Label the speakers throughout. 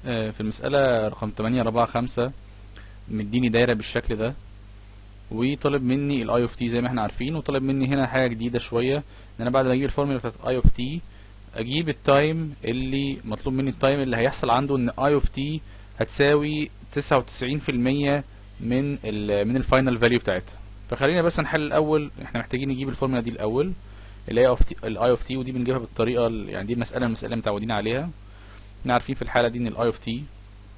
Speaker 1: آه، في المسألة رقم 8 4 5 مديني دايرة بالشكل ده وطلب مني الاي اوف تي زي ما احنا عارفين وطلب مني هنا حاجة جديدة شوية ان انا بعد ما اجيب الفورمولا بتاعت اي اوف تي اجيب التايم اللي مطلوب مني التايم اللي هيحصل عنده ان اي اوف تي هتساوي 99% من ال من الفاينل فاليو بتاعتها فخلينا بس نحل الاول احنا محتاجين نجيب الفورمولا دي الاول اللي هي الاي اوف تي ودي بنجيبها بالطريقه ال- يعني دي المساله المساله اللي متعودين عليها احنا عارفين في الحاله دي ان الاي اوف تي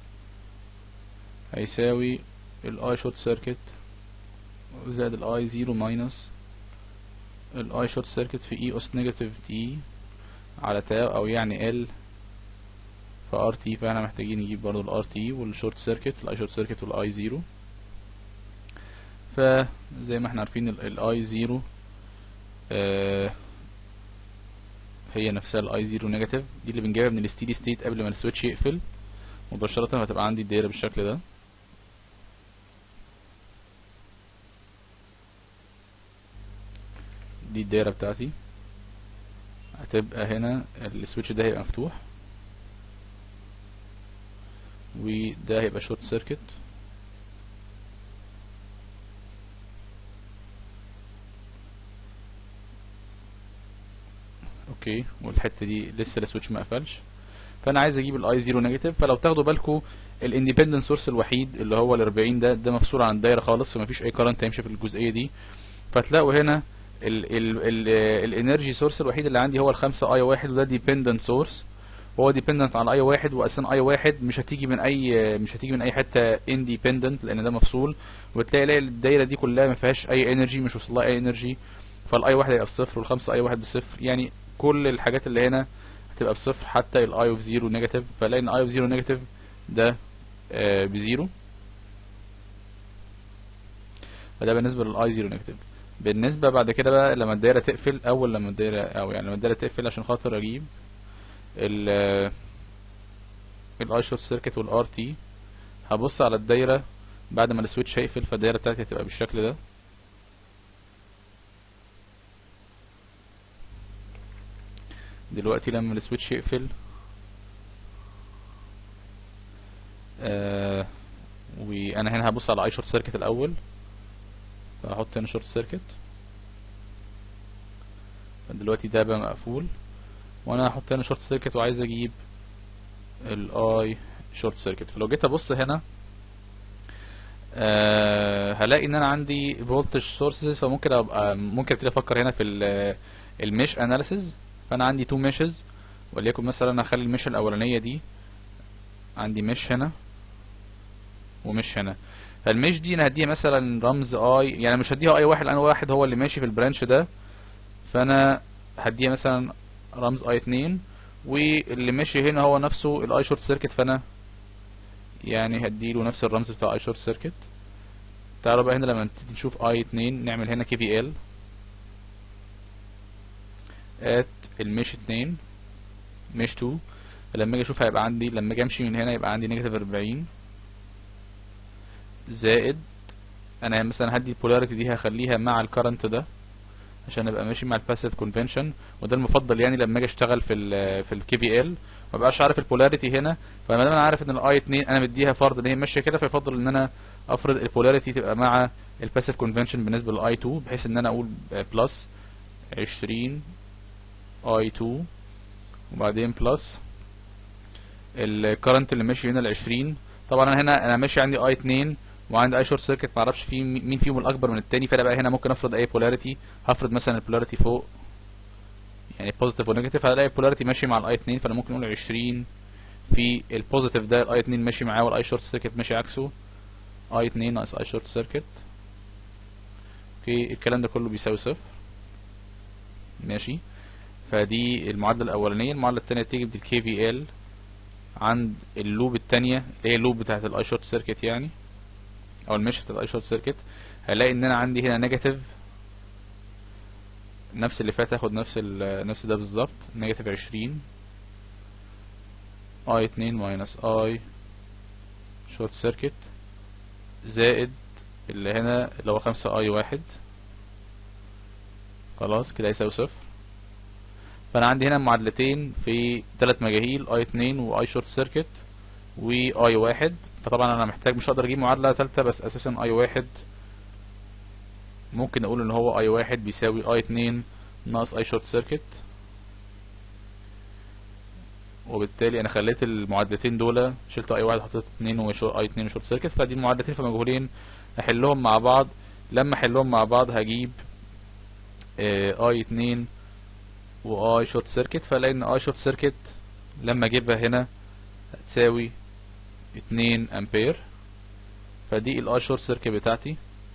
Speaker 1: هيساوي الاي شورت سيركت زائد الاي زيرو ماينس الاي شورت سيركت في اي اس نيجاتيف تي على تاو او يعني ال في ار تي فاحنا محتاجين نجيب برضو الار تي والشورت سيركت الاي شورت سيركت والاي زيرو فزي ما احنا عارفين الاي زيرو آه هي نفسها الاي زيرو نيجاتيف دي اللي بنجيبها من الستيدي ستيت قبل ما السويتش يقفل مباشرة هتبقى عندي الدايرة بالشكل ده دي الدايرة بتاعتي هتبقى هنا السويتش ده هيبقى مفتوح وده هيبقى شورت سيركت اوكي والحته دي لسه السويتش ما قفلش فانا عايز اجيب الاي زيرو نيجاتيف فلو تاخدوا بالكم الاندبندنت سورس الوحيد اللي هو ال 40 ده ده مفصول عن الدايره خالص فمفيش اي كرنت هيمشي في الجزئيه دي فتلاقوا هنا الانرجي سورس الوحيد اللي عندي هو الخمسة اي واحد وده ديبندنت سورس هو ديبندنت على اي واحد واساسا اي واحد مش هتيجي من اي مش هتيجي من اي حته انديبندنت لان ده مفصول وتلاقي لاقي الدايره دي كلها ما فيهاش اي انرجي مش وصل لها اي انرجي فالاي واحد هيبقى بصفر والخمسة اي واحد بصفر يعني كل الحاجات اللي هنا هتبقى بصفر حتى الاي اوف زيرو نيجاتيف فلاقي ان اي اوف زيرو نيجاتيف ده آه بزيرو فده بالنسبه للاي زيرو نيجاتيف بالنسبه بعد كده بقى لما الدايره تقفل اول لما الدايره او يعني لما الدايره تقفل عشان خاطر اجيب ال الاي شورت سيركت والار تي هبص على الدايره بعد ما السويتش هيقفل فالدايره بتاعتي هتبقى بالشكل ده دلوقتي لما السويتش يقفل آه وانا هنا هبص على اي شورت سيركت الاول فهحط هنا شورت سيركت دلوقتي ده بقى مقفول وانا هحط هنا شورت سيركت وعايز اجيب الاي شورت سيركت فلو جيت ابص هنا آه هلاقي ان انا عندي فولتج سورسز فممكن ابقى ممكن ابتدي افكر هنا في الميش اناليسيز فانا عندي تو ميشز وليكن مثلا هخلي الميش الاولانيه دي عندي ميش هنا ومش هنا فالميش دي انا هديها مثلا رمز اي يعني مش هديها اي واحد لان واحد هو اللي ماشي في البرانش ده فانا هديها مثلا رمز اي اتنين واللي ماشي هنا هو نفسه الاي شورت سيركت فانا يعني هديله نفس الرمز بتاع اي شورت سيركت تعالوا بقى هنا لما نشوف اي اتنين نعمل هنا كي في ال ات المش اتنين مش تو لما اجي اشوف هيبقى عندي لما اجي امشي من هنا يبقى عندي نيجاتيف اربعين زائد انا مثلا هدي البولاريتي دي هخليها مع الكرنت ده عشان ابقى ماشي مع الباسيف كونفنشن وده المفضل يعني لما اجي اشتغل في ال في الكي في ال ما بقاش عارف البولاريتي هنا فما دام انا عارف ان الاي 2 انا مديها فرض ان هي ماشيه كده فيفضل ان انا افرض البولاريتي تبقى مع الباسيف كونفنشن بالنسبه للاي 2 بحيث ان انا اقول بلس 20 اي 2 وبعدين بلس الكرنت اللي ماشي هنا ال 20 طبعا انا هنا انا ماشي عندي اي 2 وعندي اي شورت سيركت ما اعرفش في مين فيهم الاكبر من التاني فانا بقى هنا ممكن افرض اي بولاريتي هفرض مثلا البولاريتي فوق يعني بوزيتيف ونيجاتيف هلاقي البولاريتي ماشي مع الاي 2 فانا ممكن اقول 20 في البوزيتيف ده الاي 2 ماشي معاه والاي شورت سيركت ماشي عكسه اي 2 ناقص اي شورت سيركت اوكي الكلام ده كله بيساوي صفر ماشي فدي المعادله الاولانيه المعادله الثانيه تيجي بالكي في ال عند اللوب الثانيه اللي هي اللوب بتاعه الاي شورت سيركت يعني او المش بتاعه الاي شورت سيركت هلاقي ان انا عندي هنا نيجاتيف نفس اللي فات هاخد نفس نفس ده بالظبط نيجاتيف 20 اي 2 ماينس اي شورت سيركت زائد اللي هنا اللي هو 5 اي واحد خلاص كده يساوي صفر فانا عندي هنا معادلتين في ثلاث مجاهيل اي 2 واي شورت سيركت واي واحد فطبعا انا محتاج مش هقدر اجيب معادلة ثالثة بس اساسا اي واحد ممكن اقول ان هو اي واحد بيساوي اي اتنين ناقص اي شورت سيركت وبالتالي انا خليت المعادلتين دول شلت اي واحد حطيت اتنين واي اتنين وشورت سيركت فدي المعادلتين في مجهولين احلهم مع بعض لما احلهم مع بعض هجيب اي اتنين واي شورت سيركت فلاقي ان اي شورت سيركت لما اجيبها هنا هتساوي اتنين امبير فدي الاي شورت سيركت بتاعتي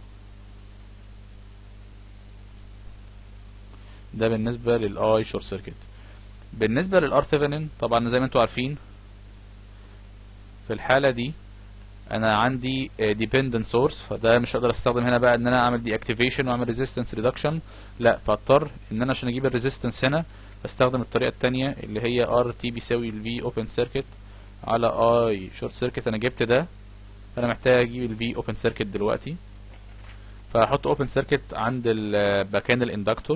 Speaker 1: ده بالنسبة للاي شورت سيركت بالنسبة للار ثيفنين طبعا زي ما انتوا عارفين في الحالة دي انا عندي dependent source فده مش هقدر استخدم هنا بقى ان انا اعمل deactivation واعمل resistance reduction لا فاضطر ان انا عشان اجيب الريزيستنس هنا بستخدم الطريقة التانية اللي هي RT بيساوي ال V open circuit على I short circuit انا جبت ده فانا محتاج اجيب ال V open circuit دلوقتي فهحط open circuit عند مكان الاندكتور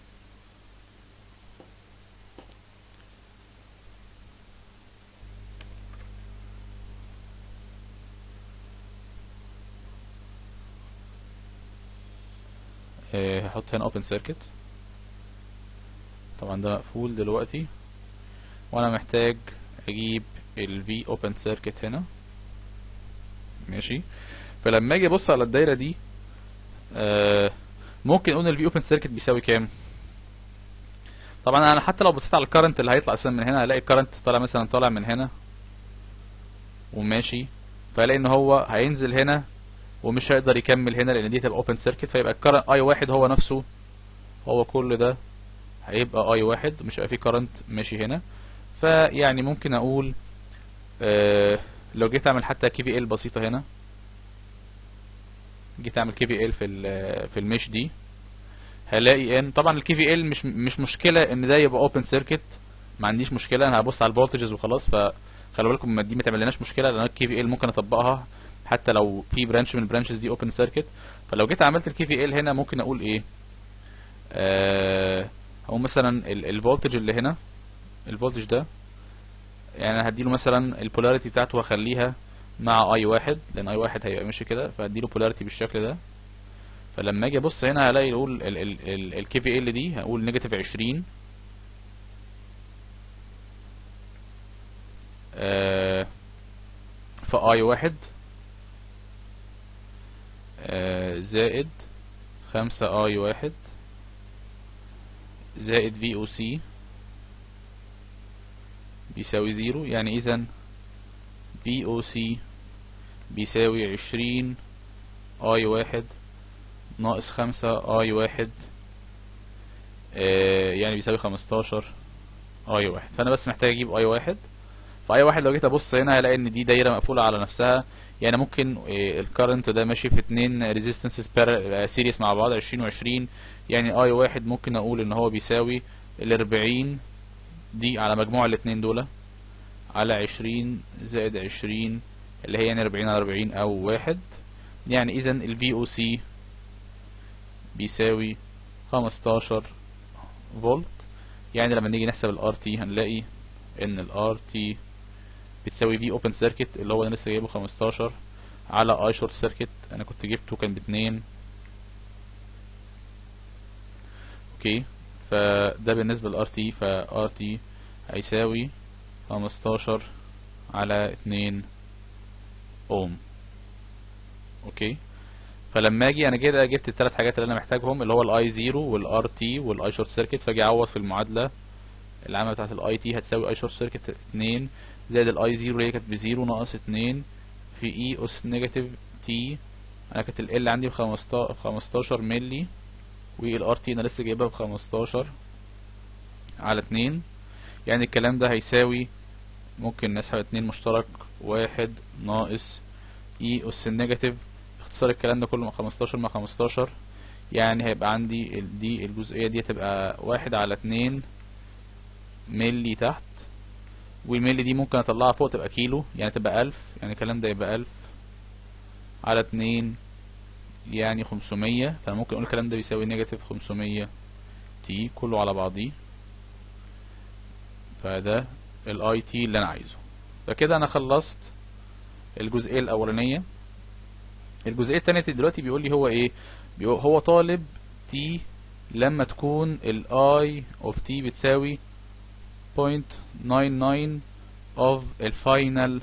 Speaker 1: هحط هنا open circuit طبعا ده مقفول دلوقتي وانا محتاج اجيب ال V open circuit هنا ماشي فلما اجي ابص على الدايره دي آه ممكن اقول ال V open circuit بيساوي كام طبعا انا حتى لو بصيت على الكرنت اللي هيطلع اساسا من هنا هلاقي الكرنت طالع مثلا طالع من هنا وماشي فهلاقي ان هو هينزل هنا ومش هيقدر يكمل هنا لان دي تبقى اوبن سيركت فيبقى الكرنت اي واحد هو نفسه هو كل ده هيبقى اي واحد مش هيبقى فيه كرنت ماشي هنا فيعني ممكن اقول آه لو جيت اعمل حتى كي في ال بسيطه هنا جيت اعمل كي في ال في في المش دي هلاقي ان طبعا الكي في ال مش مش مشكله ان ده يبقى اوبن سيركت ما عنديش مشكله انا هبص على الفولتجز وخلاص فخلوا بالكم دي ما تعملناش مشكله لان الكي في ال ممكن اطبقها حتى لو في برانش من البرانشز دي اوبن سيركت فلو جيت عملت الكي في ال هنا ممكن اقول ايه آه او مثلا الفولتج اللي هنا الفولتج ده يعني انا هديله مثلا البولاريتي بتاعته هخليها مع اي واحد لان اي واحد هيبقى ماشي كده فهديله بولاريتي بالشكل ده فلما اجي ابص هنا هلاقي اقول الكي في ال دي هقول نيجاتيف 20 آه في اي واحد آه زائد خمسة اي واحد زائد في او سي بيساوي زيرو يعني اذا في او سي بيساوي عشرين اي واحد ناقص خمسة اي واحد آه يعني بيساوي خمستاشر اي واحد فانا بس محتاج اجيب اي واحد فاي واحد لو جيت ابص هنا هلاقي ان دي دايره مقفوله على نفسها يعني ممكن الكرنت ده ماشي في اتنين ريزيستنسز سيريس مع بعض عشرين وعشرين يعني اي واحد ممكن اقول ان هو بيساوي الاربعين دي على مجموع الاتنين دول على عشرين زائد عشرين اللي هي يعني اربعين على اربعين او واحد يعني اذا الفي او سي بيساوي خمستاشر فولت يعني لما نيجي نحسب الار تي هنلاقي ان الار تي بتساوي في اوبن سيركت اللي هو انا لسه جايبه 15 على اي شورت سيركت انا كنت جبته كان باتنين اوكي فده بالنسبة للار تي فار تي هيساوي 15 على اتنين اوم اوكي فلما اجي انا كده جبت الثلاث حاجات اللي انا محتاجهم اللي هو الاي زيرو والار تي والاي شورت سيركت فاجي اعوض في المعادله العامله بتاعت الاي تي هتساوي اي شورت سيركت 2 زائد الاي زيرو اللي هي كانت بزيرو ناقص 2 في اي اس نيجاتيف تي انا كانت ال عندي ب 15 ملي والار تي انا لسه جايبها ب 15 على 2 يعني الكلام ده هيساوي ممكن نسحب 2 مشترك واحد ناقص اي اس النيجاتيف اختصار الكلام ده كله مع 15 مع 15 يعني هيبقى عندي دي الجزئية دي هتبقى واحد على اتنين ملي تحت والملي دي ممكن اطلعها فوق تبقى كيلو يعني تبقى الف يعني الكلام ده يبقى الف على اتنين يعني خمسمية فممكن اقول الكلام ده بيساوي نيجاتيف خمسمية تي كله على بعضيه فده الاي تي اللي انا عايزه فكده انا خلصت الجزئيه الاولانيه الجزئيه الثانيه دلوقتي بيقول لي هو ايه بيقول هو طالب تي لما تكون الاي اوف تي بتساوي 0.99 of الفاينل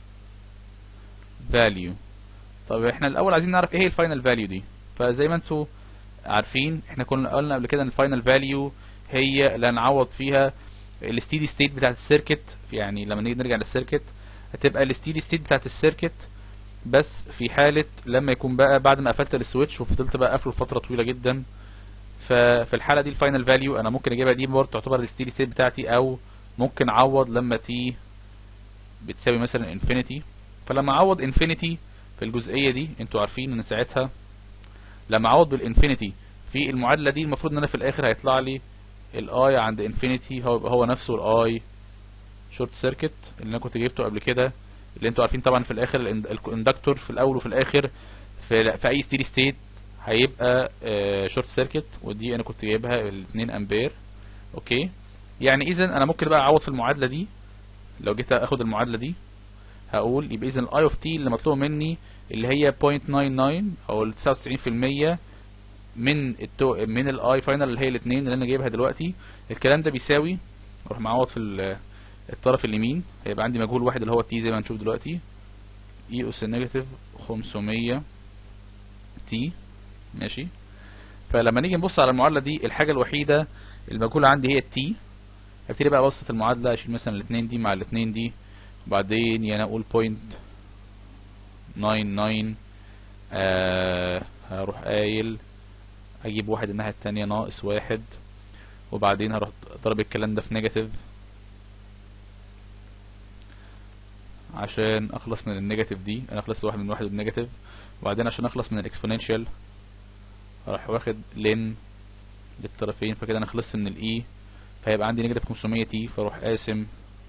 Speaker 1: value طب احنا الاول عايزين نعرف ايه هي الفاينل فاليو دي فزي ما انتوا عارفين احنا كنا قلنا قبل كده ان الفاينل فاليو هي اللي هنعوض فيها الستيدي ستيت بتاعت السيركت يعني لما نيجي نرجع للسيركت هتبقى الستيدي ستيت بتاعت السيركت بس في حالة لما يكون بقى بعد ما قفلت السويتش وفضلت بقى قافله لفترة طويلة جدا ففي الحالة دي الفاينل فاليو انا ممكن اجيبها دي برضه تعتبر الستيدي ستيت بتاعتي او ممكن اعوض لما تي بتساوي مثلا انفينيتي فلما اعوض انفينيتي في الجزئية دي انتوا عارفين ان ساعتها لما اعوض بالانفينيتي في المعادلة دي المفروض ان انا في الاخر هيطلع لي الاي عند انفينيتي هو هو نفسه الاي شورت سيركت اللي انا كنت جبته قبل كده اللي انتوا عارفين طبعا في الاخر الاندكتور في الاول وفي الاخر في, في اي ستيدي ستيت هيبقى شورت سيركت ودي انا كنت جايبها ال 2 امبير اوكي يعني اذا انا ممكن بقى اعوض في المعادله دي لو جيت اخد المعادله دي هقول يبقى اذا الاي اوف تي اللي مطلوب مني اللي هي 0.99 او ال 99% من التو من الاي فاينل اللي هي الاثنين اللي انا جايبها دلوقتي الكلام ده بيساوي اروح معوض في الطرف اليمين هيبقى عندي مجهول واحد اللي هو التي زي ما هنشوف دلوقتي اي اس نيجاتيف 500 تي ماشي فلما نيجي نبص على المعادله دي الحاجه الوحيده المجهوله عندي هي التي هبتدي بقى ابسط المعادله اشيل مثلا الاثنين دي مع الاثنين دي وبعدين يعني اقول بوينت ناين ناين آه هروح قايل اجيب واحد الناحية التانية ناقص واحد وبعدين هروح ضرب الكلام ده في نيجاتيف عشان اخلص من النيجاتيف دي انا خلصت واحد من واحد بالنيجاتيف وبعدين عشان اخلص من الاكسبوننشال هروح واخد لين للطرفين فكده انا خلصت من الاي فهيبقى عندي نيجاتيف 500 تي فاروح قاسم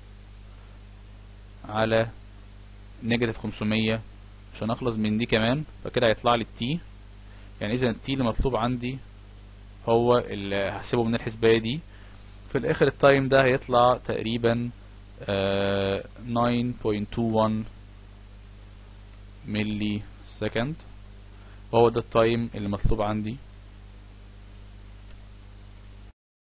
Speaker 1: على نيجاتيف 500 عشان اخلص من دي كمان فكده هيطلع لي التي يعني اذا التي اللي مطلوب عندي هو اللي هحسبه من الحسبايه دي في الاخر التايم ده هيطلع تقريبا آه 9.21 ملي سكند وهو ده التايم اللي مطلوب عندي